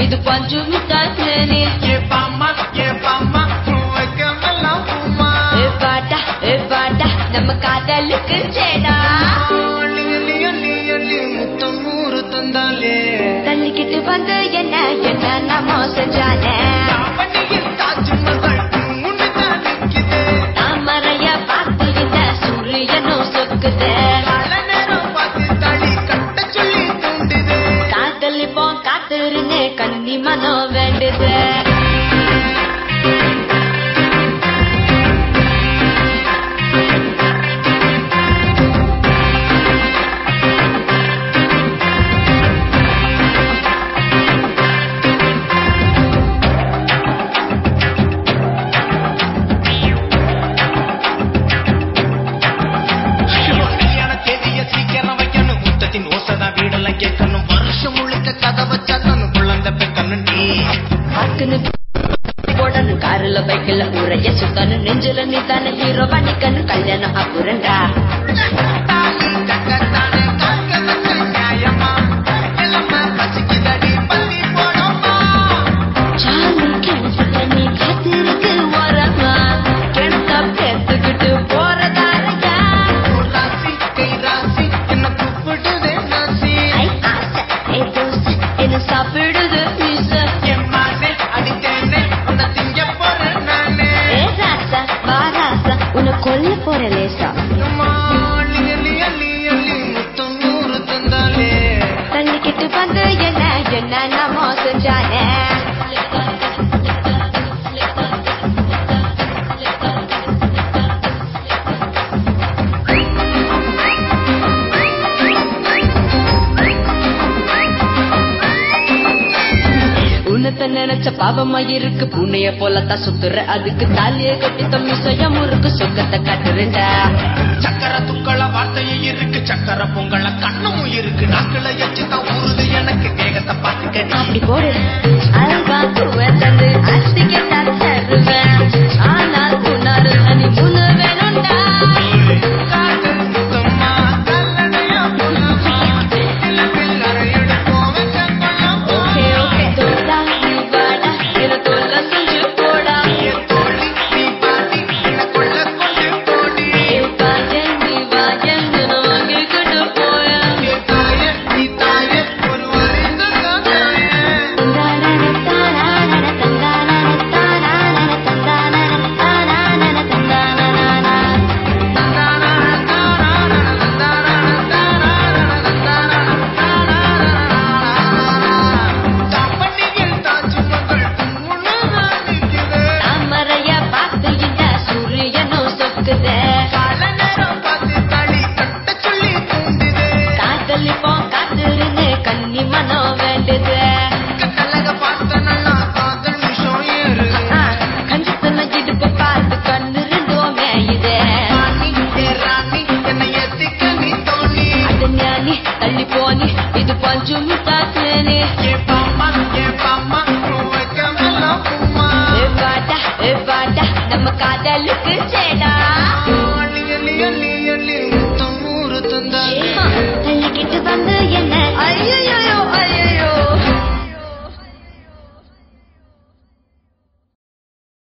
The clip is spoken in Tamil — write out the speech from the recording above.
இது பஞ்சு மிட்டாய் தேனி ஏ பாம்மா ஏ பாம்மா வைக்கமெல்லாம் பூமா ஏ பாட்டா ஏ பாட்டா நம்ம காதலுக்கு சேடா அள்ளி அள்ளி அள்ளி அள்ளி முத்தம் நூறு தந்தாலே தள்ளிக்கிட்டு வந்து என்ன என்ன நம்ம செஞ்சானே தாவணியில் தாஜ்மஹால் முன்னுதான் நிக்குது தாமரைய பார்த்து இந்த சூரியனும் சொக்குது பல நேரம் பார்த்து தடி கட்ட சொல்லி தூண்டுது காத்தலிப்போம் காத்திருந்தே கன்னி மனம் வேண்டுது கல்யாண தேதிய சீக்கிரம் வைக்கணும் முத்தத்தின் ஓசதா வீடெல்லாம் கேட்கணும் வருஷம் முழுக்க கதை வச்சாக்கணும் குழந்தை பெக்கணும் நீ பாக்குன்னு போடணும் காருல பைக்கில் ஊரைய சுத்தணும் நெஞ்சில நீ தானே ஹீரோ பண்ணிக்கணும் கல்யாணம் அப்புறண்டா தாலி கட்டத்தானே காக்க வச்ச நியாயமா இளம பசிக்குதடி பள்ளி போனோமா சாமி கிணத்துல நீ காத்திருக்கு ஓரமா கிணத்த பேத்துக்கிட்டு போறதாரையா ராசி கை ராசி என்ன கூப்பிடுதே நாசி ஐ ஆசை ஏ தோசை என்ன சாப்பிடுது மீச எம்மானே அடித்தேனே உன்னை திங்க போறேன் நானே ஏ ராசா வா ராசா உன்னை கொல்ல போற லேசா அம்மா, அள்ளி அள்ளி அள்ளி அள்ளி முத்தம் நூறு தந்தாலே தள்ளிக்கிட்டு வந்து என்ன என்ன நம்ம செஞ்சானே உன்னத்த நினைச்ச பாவமா இருக்கு பூனைய போலத்தான் சுத்துற அதுக்கு தாலிய கட்டி தம்மி சுய முறுக்கு சொக்கத்தை காட்டுறேன்டா சக்கர துக்கள வார்த்தையும் இருக்கு சக்கர பொங்கல கண்ணும் இருக்கு நாக்களை எச்சு தான் ஊறுது எனக்கு வேகத்தை பார்த்துக்கடி அப்படி போடு அல்வா தந்து அசிக்க தருவேன் ஆனால் உன்னாரு அனி முன்னு வேணும்டா காத்து முத்தம்மா கல்லணையா பொண்ணுமா இளப்பில் அறையெடுப்போம் வெக்க கொள்ளம் ஓகே ஓகே தோடா நீ வாடா என்ன தொல்ல செஞ்சு போடா என் தோழி நீ பாடி என்ன கொள்ள கொண்டு போடி ஏ பாயன் நீ வாயன் நான் வாங்கி கொண்டு போயா என் தாயே நீ தாயே ஒரு வரிந்து தாயே தாப்பண்ணியில் தாஜ்மஹால் முன்னுதான் நிக்குது தாமரைய பார்த்து இந்த சூரியனும் சொக்குது கால நேரம் பார்த்து தடி கட்ட சொல்லி தூண்டுது காத்தலிப்போம் காத்திருந்து கன்னி மனம் வேண்டுது கல்லக பார்த்த நல்லா காதல் விஷம் ஏறுது ஆ, கஞ்சத்தன இடுப்பு பார்த்து கண்ணு ரெண்டும் மேயுது ராணி ஏ ராணி என்னை எத்திக்க நீ தோணி அது ஞானி தள்ளி போனி இது பஞ்சு மிட்டாத்தேனி ஏ பாம்மா ஏ பாம்மா வைக்கமெல்லாம் பூமா ஏ பாட்டா ஏ பாட்டா நம்ம காதலுக்கு சேடா அள்ளி அள்ளி அள்ளி அள்ளி முத்தம் நூறு தந்தாலே தள்ளிக்கிட்டு வந்து என்ன ஐயோ